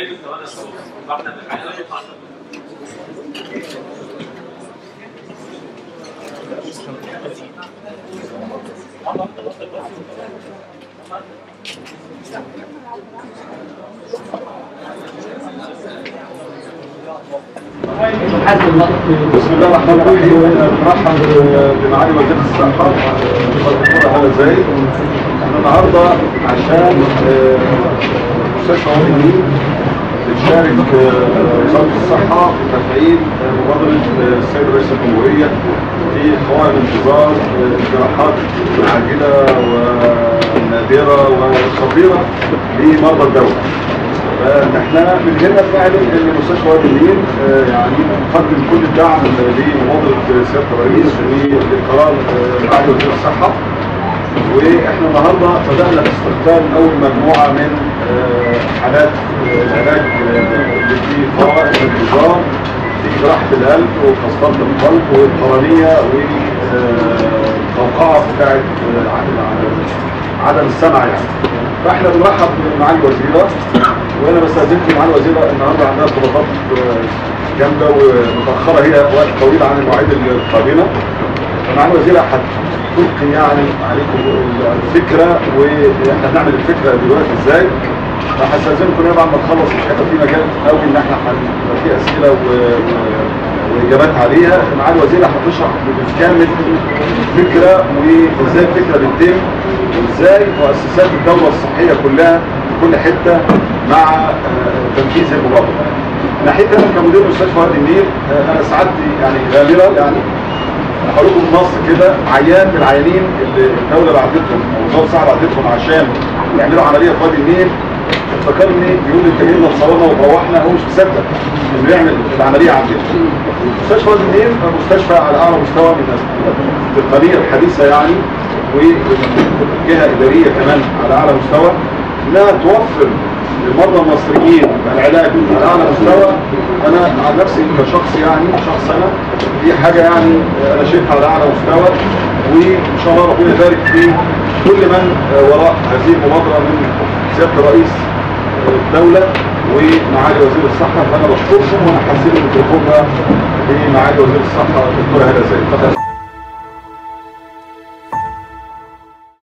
بسم الله الرحمن الرحيم نرحب بمعالي وزير الصحة الدكتور هلا زايد احنا النهارده عشان آه، مستشفى وادي النيل بتشارك آه، وزارة الصحة في تفعيل آه، مبادرة آه، السيد رئيس الجمهورية في قوائم انتظار آه، الجراحات العاجلة والنادرة والخطيرة لمرضى الدولة. فاحنا من هنا بنعلن ان مستشفى وادي النيل آه، يعني قدم كل الدعم لمبادره سياده الرئيس ولقرار آه، معالي وزير الصحه واحنا النهارده بدانا باستخدام اول مجموعه من آه، حالات آه، العلاج آه، اللي في قوائم الانتظار في جراحه القلب وقسطره القلب والقرنيه والقوقعه بتاعت آه، عدم- عدم السمع يعني فاحنا بنرحب بمعالي الوزيره وانا بستاذنكم معالي الوزيره النهارده عندها طلبات آه، جامده ومتاخره هي وقت طويل عن المواعيد القادمه فمعالي الوزيره هتلقي يعني عليكم الفكره واحنا بنعمل الفكره دلوقتي ازاي فهستاذنكم إن بعد ما نخلص مش هيبقى في مجال قوي ان احنا هنبقى في اسئله و... و- واجابات عليها معالي الوزيره هتشرح بالكامل الفكره وازاي الفكره بتتم وازاي مؤسسات الدوله الصحيه كلها في كل حته مع آه، تنفيذ المبادره. ناحيه انا كمدير مستشفى وادي النيل آه، انا سعادتي يعني غامره يعني هقول لكم نص كده عيان من العيانين اللي الدوله بعتتهم او وزاره الصحه بعتتهم عشان يعملوا عمليه في وادي النيل افتكرني بيقول لي انت جبنا اتصالنا وروحنا هو مش مصدق انه يعمل العمليه عندنا. مستشفى وادي النيل مستشفى على اعلى مستوى من التقنيه الحديثه يعني وجهه اداريه كمان على اعلى مستوى انها توفر للمرضى المصريين العلاج على اعلى مستوى انا عن نفسي كشخص يعني شخص انا دي حاجه يعني انا شايفها على اعلى مستوى وان شاء الله ربنا يبارك في كل من وراء هذه المبادره من سياده الرئيس الدوله ومعالي وزير الصحه فانا بشكركم وانا هسيب الميكروفون بقى لمعالي وزير الصحه الدكتوره هلا زايد اتفضل